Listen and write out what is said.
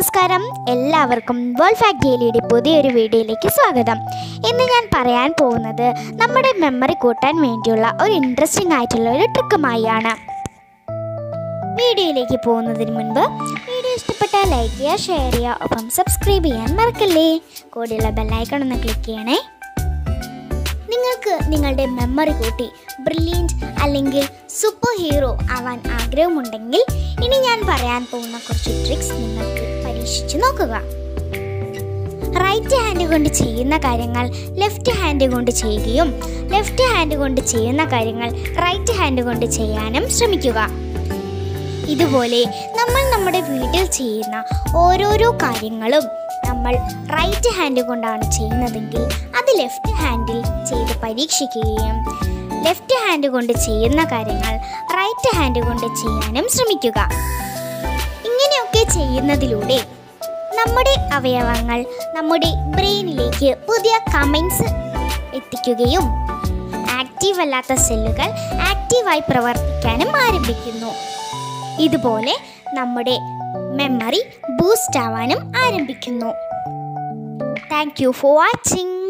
നമസ്കാരം എല്ലാവർക്കും world fact ഡെയിലിയുടെ പുതിയൊരു വീഡിയോയിലേക്ക് സ്വാഗതം ഇന്ന് ഞാൻ പറയാൻ പോകുന്നത് നമ്മുടെ മെമ്മറി കൂട്ടാൻ വേണ്ടിയുള്ള ഒരു ഇൻട്രസ്റ്റിംഗ് ആയിട്ടുള്ള ഒരു ട്രിക്കുമായാണ് വീഡിയോയിലേക്ക് പോകുന്നതിന് മുൻപ് വീഡിയോ ഇഷ്ടപ്പെട്ടാൽ ലൈക്ക് ചെയ്യുക ഷെയർ ചെയ്യുക ഒപ്പം സബ്സ്ക്രൈബ് ചെയ്യാൻ മറക്കല്ലേ കൂടെയുള്ള ബെല്ലൈക്കൺ ഒന്ന് ക്ലിക്ക് ചെയ്യണേ നിങ്ങൾക്ക് നിങ്ങളുടെ മെമ്മറി കൂട്ടി ബ്രില്യൻറ്റ് അല്ലെങ്കിൽ സൂപ്പർ ഹീറോ ആവാൻ ആഗ്രഹമുണ്ടെങ്കിൽ ഇനി ഞാൻ പറയാൻ പോകുന്ന കുറച്ച് ട്രിക്സ് നിങ്ങൾക്ക് പരീക്ഷിച്ച് നോക്കുക റൈറ്റ് ഹാൻഡ് കൊണ്ട് ചെയ്യുന്ന കാര്യങ്ങൾ ലെഫ്റ്റ് ഹാൻഡ് കൊണ്ട് ചെയ്യുകയും ലെഫ്റ്റ് ഹാൻഡ് കൊണ്ട് ചെയ്യുന്ന കാര്യങ്ങൾ റൈറ്റ് ഹാൻഡ് കൊണ്ട് ചെയ്യാനും ശ്രമിക്കുക ഇതുപോലെ നമ്മൾ നമ്മുടെ വീട്ടിൽ ചെയ്യുന്ന ഓരോരോ കാര്യങ്ങളും നമ്മൾ റൈറ്റ് ഹാൻഡ് കൊണ്ടാണ് ചെയ്യുന്നതെങ്കിൽ അത് ലെഫ്റ്റ് ഹാൻഡിൽ ചെയ്ത് പരീക്ഷിക്കുകയും ലെഫ്റ്റ് ഹാൻഡ് കൊണ്ട് ചെയ്യുന്ന കാര്യങ്ങൾ റൈറ്റ് ഹാൻഡ് കൊണ്ട് ചെയ്യാനും ശ്രമിക്കുക ഇങ്ങനെയൊക്കെ ചെയ്യുന്നതിലൂടെ നമ്മുടെ അവയവങ്ങൾ നമ്മുടെ ബ്രെയിനിലേക്ക് പുതിയ കമൻസ് എത്തിക്കുകയും ആക്റ്റീവ് അല്ലാത്ത സെല്ലുകൾ ആക്റ്റീവായി പ്രവർത്തിക്കാനും ആരംഭിക്കുന്നു ഇതുപോലെ നമ്മുടെ മെമ്മറി ബൂസ്റ്റ് ആവാനും ആരംഭിക്കുന്നു താങ്ക് യു ഫോർ വാച്ചിങ്